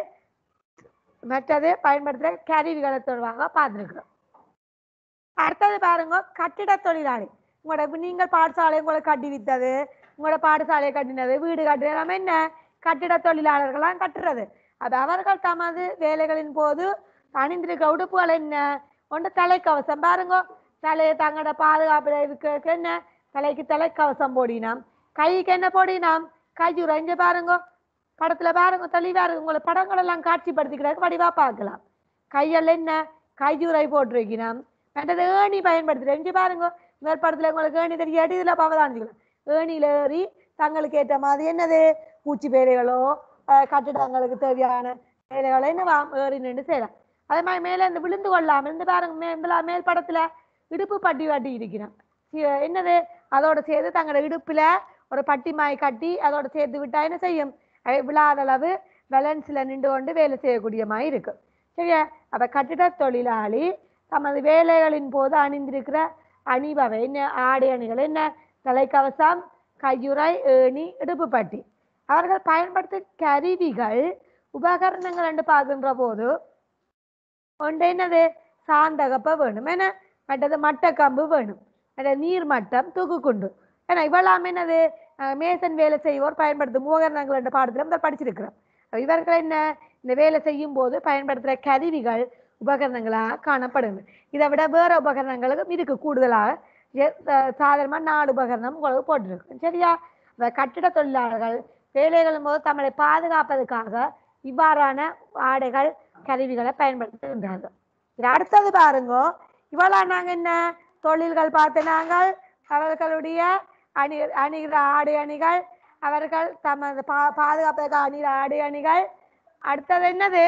மற்றது பயன்படுத்துகிற கருவிகளை தொடர்பாக பார்த்துருக்குறோம் அடுத்தது பாருங்க கட்டிட தொழிலாளி உங்களோட இப்ப நீங்கள் பாடசாலை உங்களை கட்டி வித்தது உங்களோட பாடசாலையை கட்டினது வீடு கட்டினது எல்லாமே என்ன கட்டிட தொழிலாளர்களாம் கட்டுறது அது அவர்கள் தமது வேலைகளின் போது அணிந்திருக்க உடுப்புகள் என்ன ஒன்று தலைக்கவசம் பாருங்க தலையை தங்களோட பாதுகாப்பு இதுக்கு என்ன தலைக்கு தலைக்கவசம் போடினாம் கைக்கு என்ன போடினாம் கையுறை இங்க பாருங்க படத்துல பாருங்க தெளிவா இருக்கு உங்களை படங்கள் எல்லாம் காட்சிப்படுத்திக்கிறாங்க வடிவா பார்க்கலாம் கையில் என்ன கையுறை போட்டிருக்கணும் மற்றது ஏணி பயன்படுத்துறேன் இங்க பாருங்க மேல் படத்துல உங்களுக்கு ஏணி தெரியாட்டி இதுல பவதானிக்கலாம் ஏணியில ஏறி தங்களுக்கு ஏற்ற மாதிரி என்னது பூச்சி வேலைகளோ அஹ், கட்டிடங்களுக்கு தேவையான வேலைகளோ என்ன வா- ஏறி நின்று செய்யலாம் அதே மாதிரி மேலே இந்த விழுந்து கொள்ளாமல் இந்த பாருங்க மே இந்த மேல் படத்துல இடுப்பு பட்டி கட்டி இருக்கிறான் சி- என்னது அதோட சேர்த்து தங்களோட இடுப்புல ஒரு பட்டி மாய் கட்டி அதோட சேர்த்து விட்டா என்ன செய்யும் அஹ் விழாத அளவு பேலன்ஸ்ல நின்று கொண்டு வேலை செய்யக்கூடிய மாதிரி இருக்கு சரியா அப்ப கட்டிட தொழிலாளி தமது வேலைகளின் போது அணிந்திருக்கிற அணிவகை என்ன ஆடை அணிகள் என்ன தலைக்கவசம் கையுறை ஏணி இடுப்பு பட்டி அவர்கள் பயன்படுத்தும் கருவிகள் உபகரணங்கள் என்று பார்க்கின்ற போது ஒன்று என்னது சாந்தகப்ப வேணும் என்ன மற்றது மட்டக்கம்பு வேணும் மற்றது நீர் மட்டம் தூக்குக்குண்டு ஏன்னா இவெல்லாம் என்னது அஹ் மேசன் வேலை செய்வோர் பயன்படுத்தும் உபகரணங்கள் என்ற பாடத்தில் முதல் படிச்சிருக்கிறோம் அப்ப இவர்கள் என்ன இந்த வேலை செய்யும் போது பயன்படுத்துகிற கருவிகள் உபகரணங்களாக காணப்படுது இதை விட வேற உபகரணங்களுக்கும் இதுக்கு கூடுதலாக எ- அஹ் சாதாரணமா நாலு உபகரணம் உங்களுக்கு போட்டிருக்கு சரியா இந்த கட்டிட தொழிலாளர்கள் வேலைகளும் போது தம்மை பாதுகாப்பதற்காக இவ்வாறான ஆடைகள் கருவிகளை பயன்படுத்துகின்றார்கள் இது அடுத்தது பாருங்க இவ்வளோ நாங்கள் என்ன தொழில்கள் பார்த்து நாங்கள் அவர்களுடைய அணி அணிகிற ஆடை அணிகள் அவர்கள் தமது பா பாதுகாப்பதற்காக அணிகிற ஆடை அணிகள் அடுத்தது என்னது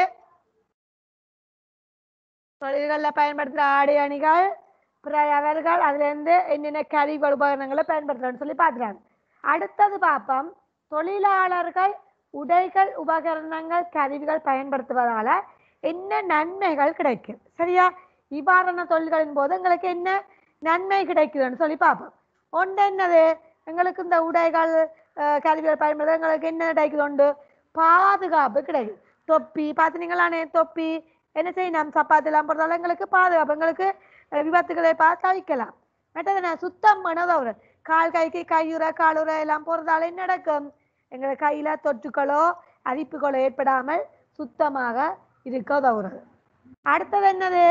தொழில்களில் பயன்படுத்துகிற ஆடை அணிகள் பிற- அவர்கள் அதுலேருந்து என்னென்ன கருவிகள் உபகரணங்களை பயன்படுத்துறான்னு சொல்லி பார்க்குறாங்க அடுத்தது பார்ப்போம் தொழிலாளர்கள் உடைகள் உபகரணங்கள் கருவிகள் பயன்படுத்துவதால என்ன நன்மைகள் கிடைக்கும் சரியா இவ்வாறான தொழில்களின் போது எங்களுக்கு என்ன நன்மை கிடைக்குதுன்னு சொல்லி பார்ப்போம் ஒன்று என்னது எங்களுக்கு இந்த உடைகள் அஹ், கருவிகள் பயன்படுத்த எங்களுக்கு என்ன கிடைக்குது உண்டு பாதுகாப்பு கிடைக்குது தொப்பி பார்த்துனீங்களானே தொப்பி என்ன செய்யணும் சப்பாத்திலாம் போடுறதால எங்களுக்கு பாதுகாப்பு எங்களுக்கு அஹ், விபத்துகளை பார்த்து தவிக்கலாம் மற்றது என்ன சுத்தம் பண்ணதவர் கால் கைக்கு கையுறை காலுறை எல்லாம் போடுறதால என்ன நடக்கும் எங்களை கையில தொற்றுக்களோ அரிப்புகளோ ஏற்படாமல் சுத்தமாக இருக்க உதவுறது அடுத்தது என்னது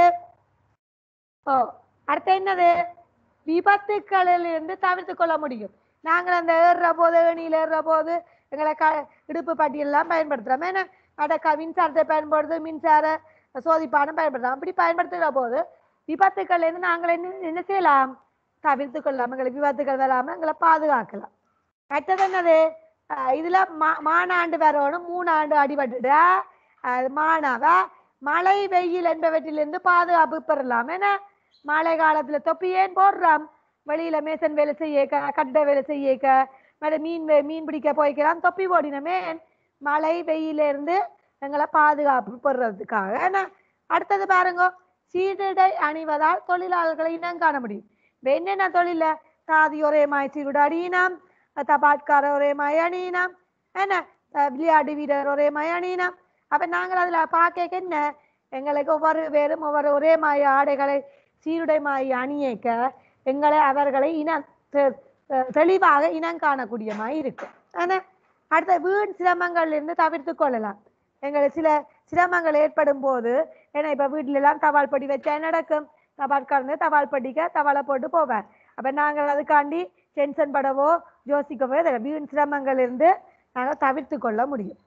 ஓ அடுத்து என்னது விபத்துக்களில் இருந்து தவிர்த்து கொள்ள முடியும் நாங்கள் அந்த ஏறுற போது ஏணியில் ஏறுற போது எங்களை க இடுப்பு பட்டியெல்லாம் பயன்படுத்துகிறோம் ஏன்னா அடக்கா மின்சாரத்தை பயன்படுத்து மின்சார சோதிப்பானம் பயன்படுத்துறோம் அப்படி பயன்படுத்துகிற போது விபத்துக்கள்ல இருந்து நாங்கள் என்ன என்ன செய்யலாம் தவிர்த்து கொள்ளலாம் எங்களுக்கு விபத்துக்கள் வராமல் எங்களை பாதுகாக்கலாம் மற்றது என்னது அஹ் இதுல மா மானாண்டு வரணும் மூணு ஆண்டு அடிபட்டுட்டா அது மானாவ மழை வெயில் என்பவற்றிலிருந்து பாதுகாப்பு பெறலாம் ஏன்னா மழை காலத்துல தொப்பி ஏன் போடுறோம் வெளியில மேசன் வேலை செய்யக்க கட்ட வேலை செய்யக்க மற்ற மீன் வே- மீன் பிடிக்க போய்க்கலாம் தொப்பி போடினமே மழை வெயில இருந்து எங்களை பாதுகாப்பு பெறுறதுக்காக ஏன்னா அடுத்தது பாருங்க சீருடை அணிவதால் தொழிலாளர்களை இனம் காண முடியும் இப்ப என்னென்ன தொழில தாதி ஒரே மாய் சீருடை அணியினாம் தபாட்கார ஒரே மாய் அணியினாம் என்ன அஹ் விளையாட்டு வீரர் ஒரே மாய் அணியினாம் அப்ப நாங்கள் அதுல பார்க்க என்ன எங்களுக்கு ஒவ்வொரு பேரும் ஒவ்வொரு ஒரே மாய ஆடைகளை சீருடை மாய் அணியக்க எங்களை அவர்களை இனம் தெ- தெ- தெளிவாக இனம் காணக்கூடிய மாதிரி இருக்கு ஆனா அடுத்த வீண் சிரமங்கள்ல இருந்து தவிர்த்து கொள்ளலாம் எங்களுக்கு சில சிரமங்கள் ஏற்படும் போது ஏன்னா இப்ப வீட்டுல எல்லாம் தபால் படி வச்சா என்ன நடக்கும் தபால்காரங்க தபால் படிக்க தபாலை போட்டு போவார் அப்ப நாங்கள் அதுக்காண்டி டென்ஷன் படவோ யோசிக்கவோ இல்லை. வீண் சிரமங்கள் இருந்து நாங்கள் தவிர்த்து கொள்ள முடியும்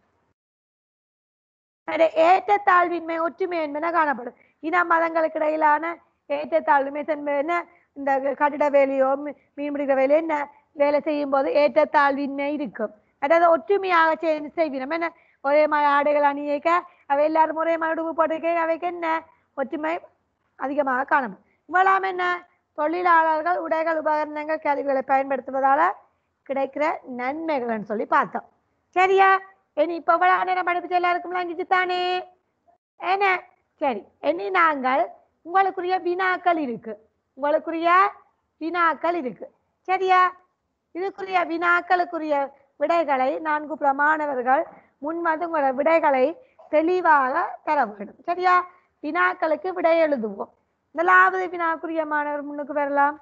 வேற ஏற்றத்தாழ்வின்மை ஒற்றுமை என்பன காணப்படும் இன மதங்களுக்கு இடையிலான ஏற்றத்தாழ்வுமை தன்மை என்ன இந்த கட்டிட வேலையோ மீ- மீன் பிடிக்கிற வேலையோ என்ன வேலை செய்யும் போது ஏற்றத்தாழ்வின்மை இருக்கும் அதாவது ஒற்றுமையாக செய் செய்வினம் என்ன ஒரே மாதிரி ஆடைகள் அணியக்க அவை எல்லாரும் ஒரே மாதிரி உடுப்பு போட்டிருக்க அவைக்கு என்ன ஒற்றுமை அதிகமாக காணப்படும் இவ்வளவு என்ன தொழிலாளர்கள் உடைகள் உபகரணங்கள் கருவிகளை பயன்படுத்துவதால கிடைக்கிற நன்மைகள்னு சொல்லி பார்த்தோம் சரியா இனி இப்போ இவ்வளவு நேரம் படிப்பு எல்லாருக்கும் லங்கிச்சு தானே என்ன சரி இனி நாங்கள் உங்களுக்குரிய வினாக்கள் இருக்கு உங்களுக்குரிய வினாக்கள் இருக்கு சரியா இதுக்குரிய வினாக்களுக்குரிய விடைகளை நான்கு பிரமாணவர்கள் முன் வந்து உங்களோட விடைகளை தெளிவாக தர வேண்டும் சரியா வினாக்களுக்கு விடை எழுதுவோம் முதலாவது வினாக்குரிய மாணவர் முன்னுக்கு வரலாம்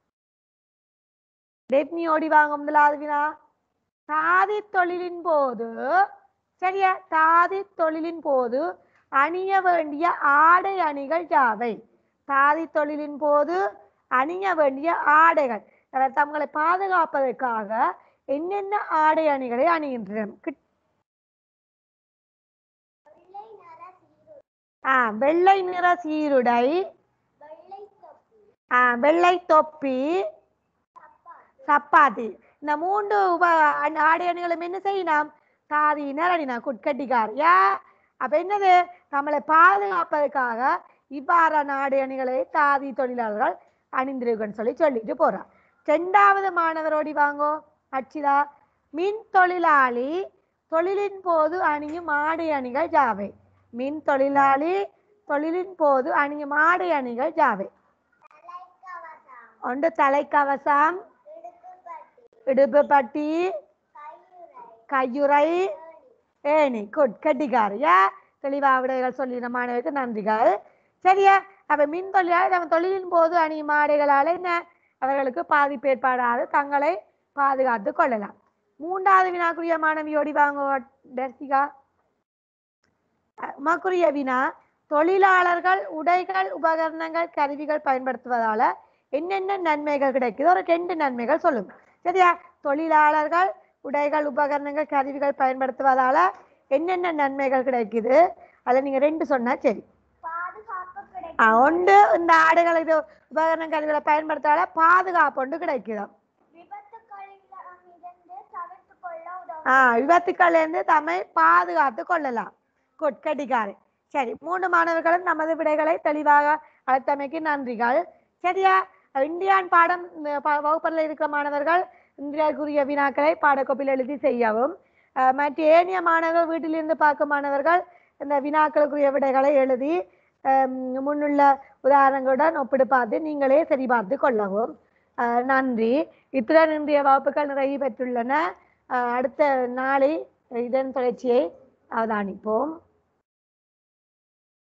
டெப்னி ஓடி வாங்க முதலாவது வினா தாதி தொழிலின் போது சரியா தாதி தொழிலின் போது அணிய வேண்டிய ஆடை அணிகள் யாவை தாதி தொழிலின் போது அணிய வேண்டிய ஆடைகள் அவர் தங்களை பாதுகாப்பதற்காக என்னென்ன ஆடை அணிகளை அணிகின்றனர் கிட்- ஆ வெள்ளை நிற சீருடை ஆ வெள்ளை தொப்பி சப்பாத்தி இந்த மூன்று உப அணி- ஆடை அணிகளும் என்ன செய்யணும் தாதியினர் அணினா குட்கட்டிக்காரியா அப்ப என்னது நம்மளை பாதுகாப்பதற்காக இவ்வாறான ஆடை அணிகளை தாதி தொழிலாளர்கள் அணிந்திருக்குன்னு சொல்லி சொல்லிட்டு போறான் ரெண்டாவது மாணவரோடி வாங்கோ அச்சிதா மின் தொழிலாளி தொழிலின் போது அணியும் ஆடை அணிகள் ஜாவை மின் தொழிலாளி தொழிலின் போது அணியும் ஆடை அணிகள் ஜாவை ஒன்று தலைக்கவசம் இடுப்பு பட்டி கையுறை ஏனி குட் கட்டிக்காரியா தெளிவா விடைகள் சொல்லின மாணவருக்கு நன்றிகள் சரியா அப்ப மின் தொழிலாளர் நம்ம தொழிலின் போது அணியும் ஆடைகளால் என்ன அவர்களுக்கு பாதிப்பு ஏற்படாது தங்களை பாதுகாத்து கொள்ளலாம் மூன்றாவது வினாக்குரிய மாணவியோடி வாங்க டர்சிகா உமக்குரிய வினா தொழிலாளர்கள் உடைகள் உபகரணங்கள் கருவிகள் பயன்படுத்துவதால என்னென்ன நன்மைகள் கிடைக்குது ஒரு ரெண்டு நன்மைகள் சொல்லுங்க சரியா தொழிலாளர்கள் உடைகள் உபகரணங்கள் கருவிகள் பயன்படுத்துவதால என்னென்ன நன்மைகள் கிடைக்குது அதை நீங்க ரெண்டு சொன்னா சரி பாதுகாப்பு ஆ, ஒன்று இந்த ஆடுகள் இது உபகரண கருவிகளை பயன்படுத்தால பாதுகாப்பு ஒன்று கிடைக்குதாம் விபத்துக்களிலிருந்து தவிர்த்து கொள்ள உதவும் ஆ விபத்துக்கள்ல இருந்து தம்மை பாதுகாத்து கொள்ளலாம் குட் கடிகாரு சரி மூணு மாணவர்களும் நமது விடைகளை தெளிவாக அழைத்தமைக்கு நன்றிகள் சரியா இந்தியான் பாடம் இந்த ப- வகுப்பறையில் இருக்கிற மாணவர்கள் இந்தியாவுக்குரிய வினாக்களை பாடக்கோப்பில் எழுதி செய்யவும் அஹ், மற்ற ஏனைய மாணவர்கள் வீட்டிலிருந்து பார்க்கும் மாணவர்கள் இந்த வினாக்களுக்குரிய விடைகளை எழுதி அஹ், முன்னுள்ள உதாரணங்களுடன் ஒப்பிடு பார்த்து நீங்களே சரி பார்த்து கொள்ளவும் அஹ், நன்றி இத்துடன் இன்றைய வகுப்புகள் நிறைவு பெற்றுள்ளன அஹ், அடுத்த நாளை இதன் தொடர்ச்சியை அவதானிப்போம்